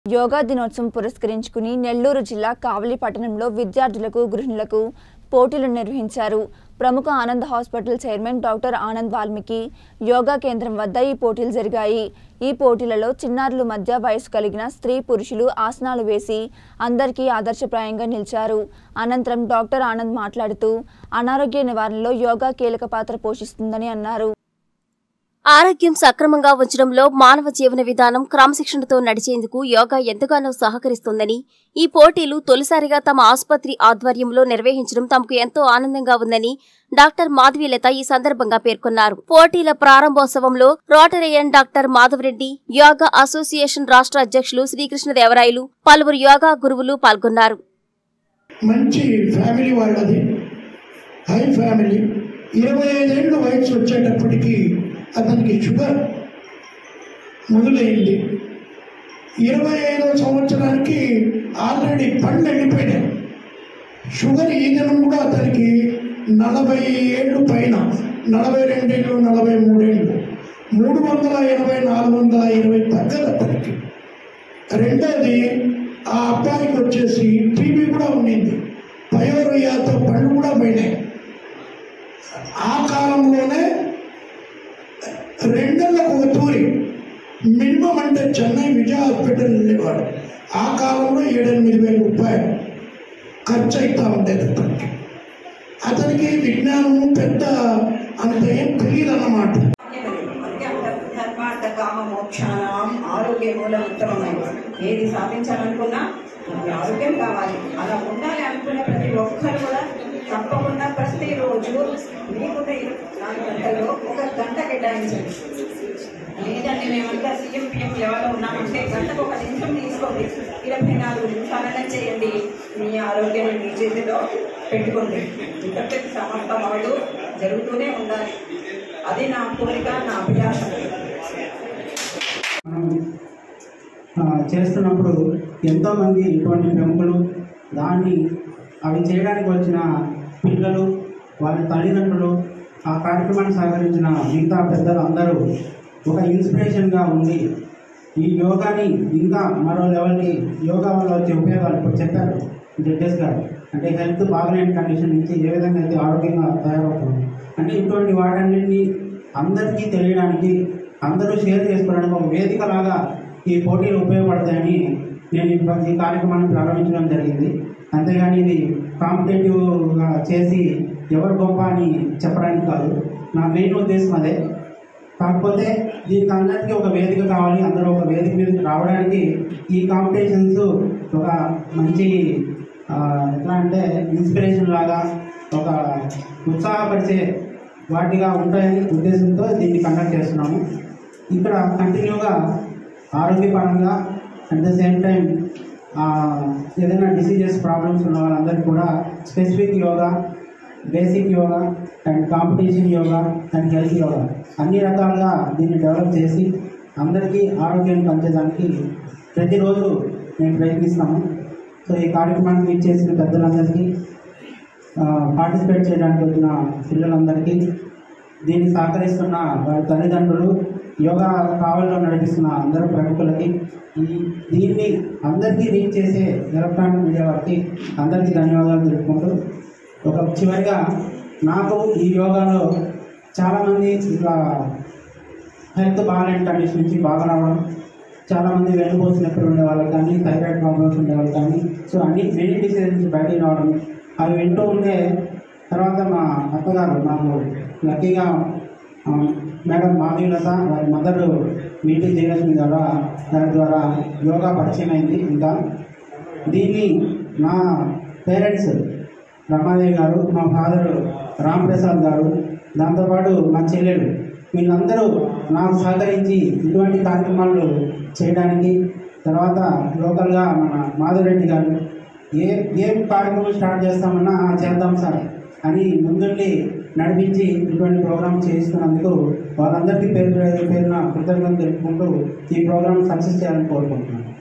యోగా దినోత్సవం పురస్కరించుకుని నెల్లూరు జిల్లా కావలి పట్టణంలో విద్యార్థులకు గృహిణులకు పోటీలు నిర్వహించారు ప్రముఖ Anand hospital chairman doctor Anand Valmiki yoga కేంద్రం వద్ద ఈ పోటీలు జరిగాయి ఈ పోటీలలో చిన్నారుల మధ్య వయసు కలిగిన స్త్రీ పురుషులు ఆసనాలు వేసి అందరికీ ఆదర్శప్రాయంగా నిలిచారు అనంతరం డాక్టర్ ఆనంద్ మాట్లాడుతూ అనారోగ్య నివారణలో యోగా కీలక పాత్ర పోషిస్తుందని అన్నారు ఆరోగ్యం సక్రమంగా ఉంచడంలో మానవ జీవన విధానం క్రమశిక్షణతో నడిచేందుకు యోగా ఎంతగానో సహకరిస్తుందని ఈ పోటీలు తొలిసారిగా తమ ఆసుపత్రి ఆధ్వర్యంలో నిర్వహించడం తమకు ఎంతో ఆనందంగా ఉందని డాక్టర్ మాధవీలత ఈ సందర్భంగా పేర్కొన్నారు పోటీల ప్రారంభోత్సవంలో Rotarian doctor Madhavareddy yoga association రాష్ట్ర అధ్యక్షులు శ్రీకృష్ణదేవరాయలు పలువురు యోగా గురువులు పాల్గొన్నారు మంచి ఫ్యామిలీ వాళ్ళది హై ఫ్యామిలీ ఇరవై ఐదేళ్ళు వయసు వచ్చేటప్పటికి అతనికి షుగర్ మొదలైంది ఇరవై ఐదో సంవత్సరానికి ఆల్రెడీ పళ్ళు ఎండిపోయినాయి షుగర్ ఈ దినం కూడా అతనికి నలభై ఏళ్ళు పైన నలభై రెండేళ్ళు నలభై మూడేళ్ళు మూడు వందల ఎనభై నాలుగు వందల ఇరవై తగ్గదు అతనికి రెండోది ఆ అబ్బాయికి వచ్చేసి టీబీ కూడా ఉండింది పయోరియాతో పళ్ళు కూడా పోయినాయి ఆ కాలంలోనే రెండేళ్ళకు ఒక తూరి మినిమం అంటే చెన్నై విజయ హాస్పిటల్ వెళ్ళేవాడు ఆ కాలంలో ఏడెనిమిది వేల రూపాయలు ఖర్చు అవుతా ఉండేది అతనికి అతనికి విజ్ఞానము పెద్ద అంత ఏం తెలియదు అన్నమాట ధర్మార్థ కామ మోక్షానం ఆరోగ్య మూలం ఉత్తమమైన ఏది సాధించాలనుకున్నా మనకి ఆరోగ్యం కావాలి అలా ఉండాలి అనుకునే ప్రతి ఒక్కరు కూడా తప్పకుండా ప్రతిరోజు మీకున్న ఇరు- నాలుగు గంటల్లో ఒక గంట కేటాయించండి లేదంటే మేమంతా సీఎం పిఎం లెవెల్లో ఉన్నామంటే గంటకు ఒక నిమిషం తీసుకోండి ఇరవై నాలుగు నిమిషాలనే చేయండి మీ ఆరోగ్యాన్ని మీ చేతిలో పెట్టుకోండి ఇంతటి సమర్థం వాళ్ళు జరుగుతూనే ఉండాలి అది నా కోరిక నా అభిలాష మనం ఆ, చేస్తున్నప్పుడు ఎంతోమంది ఇటువంటి ప్రముఖులు దాన్ని అవి చేయడానికి వచ్చిన పిల్లలు వాళ్ళ తల్లిదండ్రులు ఆ కార్యక్రమాన్ని సహకరించిన మిగతా పెద్దలు అందరూ ఒక ఇన్స్పిరేషన్గా ఉండి ఈ యోగాని ఇంకా మరో లెవెల్కి యోగా వల్ల వచ్చే ఉపయోగాలు ఇప్పుడు చెప్పారు జడ్జెస్ గారు అంటే హెల్త్ బాగలేని కండిషన్ నుంచి ఏ విధంగా అయితే ఆరోగ్యంగా తయారవుతుంది అంటే ఇటువంటి వాటన్నిటిని అందరికీ తెలియడానికి అందరూ షేర్ చేసుకోవడానికి ఒక వేదిక లాగా ఈ పోటీలు ఉపయోగపడతాయని నేను ఈ ప- ఈ కార్యక్రమాన్ని ప్రారంభించడం జరిగింది అంతేగాని ఇది కాంపిటేటివ్గా చేసి ఎవరు గొప్ప అని చెప్పడానికి కాదు నా మెయిన్ ఉద్దేశం అదే కాకపోతే దీనికి అందరికీ ఒక వేదిక కావాలి అందరూ ఒక వేదిక మీదకి రావడానికి ఈ కాంపిటీషన్స్ ఒక మంచి ఆ, ఎట్లా అంటే ఇన్స్పిరేషన్ లాగా ఒక ఉత్సాహపరిచే వాటిగా ఉంటాయని ఉద్దేశంతో దీన్ని కండక్ట్ చేస్తున్నాము ఇక్కడ కంటిన్యూగా ఆరోగ్యపరంగా అట్ ద సేమ్ టైం ఏదైనా డిసీజెస్ ప్రాబ్లమ్స్ ఉన్న వాళ్ళందరికీ కూడా specific yoga basic yoga and competition yoga and health yoga అన్ని రకాలుగా దీన్ని డెవలప్ చేసి అందరికీ ఆరోగ్యాన్ని పంచడానికి ప్రతిరోజు మేము ప్రయత్నిస్తాము సో ఈ కార్యక్రమానికి ఇచ్చేసిన పెద్దలందరికీ పార్టిసిపేట్ చేయడానికి వచ్చిన పిల్లలందరికీ దీన్ని సహకరిస్తున్న వారి తల్లిదండ్రులు యోగా కావల్లో నడిపిస్తున్న అందరు ప్రముఖులకి ఈ దీన్ని అందరికీ రీచ్ చేసే ఎలక్ట్రానిక్ మీడియా వారికి అందరికీ ధన్యవాదాలు తెలుపుకుంటూ ఒక చివరిగా నాకు ఈ యోగాలో చాలామంది ఇట్లా హెల్త్ బాగాలేని కండిషన్ నుంచి బాగా రావడం చాలామంది వెన్నుపోసు నొప్పులు ఉండే వాళ్ళకి కానీ థైరాయిడ్ ప్రాబ్లమ్స్ ఉండే వాళ్ళకి కానీ సో అన్ని మెనీ డిసీజెస్ నుంచి బయటికి రావడం అవి వింటూ ఉండే తర్వాత మా అత్తగారు నాకు లక్కీగా ఆ, మేడం మాధవీలత వారి మదర్ మీటింగ్ జయలక్ష్మి ద్వారా దాని ద్వారా యోగా పరిచయం అయింది ఇంకా దీన్ని నా పేరెంట్స్ రమాదేవి గారు మా ఫాదర్ రామ్ ప్రసాద్ గారు దాంతోపాటు మా చెల్లెలు వీళ్ళందరూ నాకు సహకరించి ఇటువంటి కార్యక్రమాలు చేయడానికి తర్వాత లోకల్గా మన మాధవరెడ్డి గారు ఏ ఏ కార్యక్రమం స్టార్ట్ చేస్తామన్నా "ఆ, చేద్దాం సార్ అని ముందుండి నడిపించి ఇటువంటి ప్రోగ్రామ్ చేయిస్తున్నందుకు వాళ్ళందరికీ పేరు పేరున కృతజ్ఞతలు తెలుపుకుంటూ ఈ ప్రోగ్రామ్ సక్సెస్ చేయాలని కోరుకుంటున్నాను